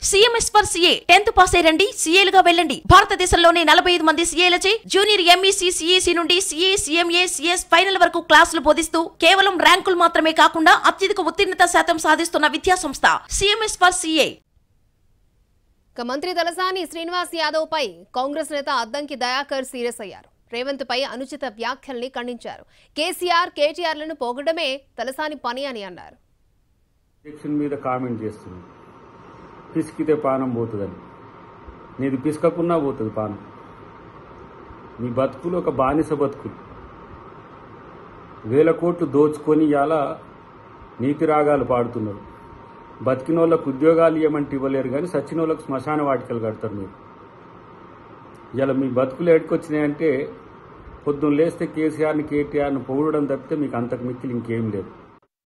CMS for CA tenth pass అయ్యండి సీఏలుగా వెళ్ళండి భారతదేశంలోనే నలభై ఐదు మంది సీఏలచే జూనియర్ ఎంఈసీ సిఈసి నుండి సిఏ సిఎంఏ సిఎస్ ఫైనల్ వరకు క్లాసులు బోధిస్తూ కేవలం ర్యాంకులు మాత్రమే కాకుండా అత్యధిక ఉత్తీర్ణత శాతం సాధిస్తున్న విద్యా సంస్థ సిఎంఎస్ ఫర్ సిఏ ఇక మంత్రి తలసాని శ్రీనివాస్ యాదవ్ పై కాంగ్రెస్ నేత అద్దంకి దయాకర్ సీరియస్ అయ్యారు రేవంత్ పై అనుచిత వ్యాఖ్యల్ని ఖండించారు కేసీఆర్ కేటీఆర్లను పోగడమే తలసాని పని అని అన్నారు ఎలక్షన్ మీద కామెంట్ చేస్తుంది పిసికితే పానం పోతుందని నీది పిసకకున్నా పోతుంది పానం నీ బతుకులు ఒక బానిస బతుకులు వేల కోట్లు దోచుకొని ఇలా నీతి రాగాలు పాడుతున్నారు బతికిన వాళ్ళకు ఉద్యోగాలు ఇవ్వమంటే ఇవ్వలేరు కానీ సచ్చిన వాళ్ళకు శ్మశాన వాటికలు కడతారు మీరు ఇలా మీ బతుకులు ఎడుకొచ్చినాయంటే పొద్దున్న లేస్తే కేసీఆర్ని కేటీఆర్ని పొగడడం తప్పితే మీకు అంతకు మిక్కిలి ఇంకేం లేదు